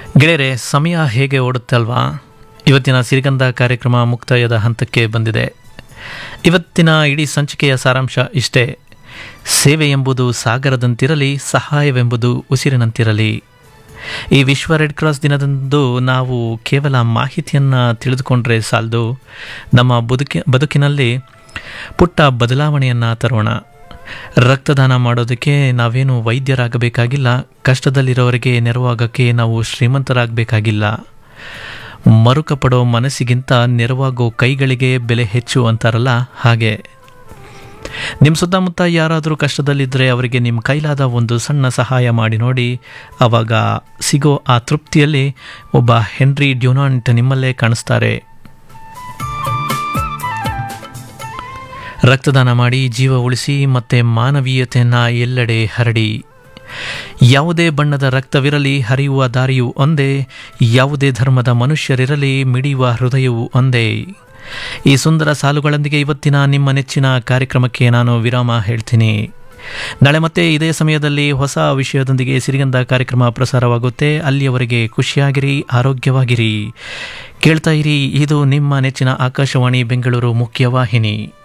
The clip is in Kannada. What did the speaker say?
ಗೆಳೆಯರೆ ಸಮಯ ಹೇಗೆ ಓಡುತ್ತೆ ಅಲ್ವಾ ಇವತ್ತಿನ ಸಿರಿಗಂಧ ಕಾರ್ಯಕ್ರಮ ಮುಕ್ತಾಯದ ಹಂತಕ್ಕೆ ಬಂದಿದೆ ಇವತ್ತಿನ ಇಡೀ ಸಂಚಿಕೆಯ ಸಾರಾಂಶ ಇಷ್ಟೇ ಸೇವೆ ಎಂಬುದು ಸಾಗರದಂತಿರಲಿ ಸಹಾಯವೆಂಬುದು ಉಸಿರಿನಂತಿರಲಿ ಈ ವಿಶ್ವ ರೆಡ್ ಕ್ರಾಸ್ ದಿನದಂದು ನಾವು ಕೇವಲ ಮಾಹಿತಿಯನ್ನು ತಿಳಿದುಕೊಂಡ್ರೆ ಸಾಲದು ನಮ್ಮ ಬದುಕಿ ಬದುಕಿನಲ್ಲಿ ಪುಟ್ಟ ಬದಲಾವಣೆಯನ್ನು ತರೋಣ ರಕ್ತದಾನ ಮಾಡೋದಕ್ಕೆ ನಾವೇನು ವೈದ್ಯರಾಗಬೇಕಾಗಿಲ್ಲ ಕಷ್ಟದಲ್ಲಿರೋರಿಗೆ ನೆರವಾಗೋಕ್ಕೆ ನಾವು ಶ್ರೀಮಂತರಾಗಬೇಕಾಗಿಲ್ಲ ಮರುಕ ಪಡೋ ಮನಸ್ಸಿಗಿಂತ ನೆರವಾಗೋ ಕೈಗಳಿಗೆ ಬೆಲೆ ಹೆಚ್ಚು ಅಂತಾರಲ್ಲ ಹಾಗೆ ನಿಮ್ಮ ಸುತ್ತಮುತ್ತ ಯಾರಾದರೂ ಕಷ್ಟದಲ್ಲಿದ್ದರೆ ಅವರಿಗೆ ನಿಮ್ಮ ಕೈಲಾದ ಒಂದು ಸಣ್ಣ ಸಹಾಯ ಮಾಡಿ ನೋಡಿ ಆವಾಗ ಸಿಗೋ ಆ ತೃಪ್ತಿಯಲ್ಲಿ ಒಬ್ಬ ಹೆನ್ರಿ ಡ್ಯೂನಾಂಟ್ ನಿಮ್ಮಲ್ಲೇ ಕಾಣಿಸ್ತಾರೆ ರಕ್ತದಾನ ಮಾಡಿ ಜೀವ ಉಳಿಸಿ ಮತ್ತೆ ಮಾನವೀಯತೆಯನ್ನು ಎಲ್ಲೆಡೆ ಹರಡಿ ಯಾವುದೇ ಬಣ್ಣದ ರಕ್ತವಿರಲಿ ಹರಿಯುವ ದಾರಿಯು ಒಂದೇ ಯಾವುದೇ ಧರ್ಮದ ಮನುಷ್ಯರಿರಲಿ ಮಿಡಿಯುವ ಹೃದಯವು ಒಂದೇ ಈ ಸುಂದರ ಸಾಲುಗಳೊಂದಿಗೆ ಇವತ್ತಿನ ನಿಮ್ಮ ನೆಚ್ಚಿನ ಕಾರ್ಯಕ್ರಮಕ್ಕೆ ನಾನು ವಿರಾಮ ಹೇಳ್ತೀನಿ ನಾಳೆ ಮತ್ತೆ ಇದೇ ಸಮಯದಲ್ಲಿ ಹೊಸ ವಿಷಯದೊಂದಿಗೆ ಸಿರಿಗಂಧ ಕಾರ್ಯಕ್ರಮ ಪ್ರಸಾರವಾಗುತ್ತೆ ಅಲ್ಲಿಯವರೆಗೆ ಖುಷಿಯಾಗಿರಿ ಆರೋಗ್ಯವಾಗಿರಿ ಕೇಳ್ತಾ ಇರಿ ಇದು ನಿಮ್ಮ ನೆಚ್ಚಿನ ಆಕಾಶವಾಣಿ ಬೆಂಗಳೂರು ಮುಖ್ಯವಾಹಿನಿ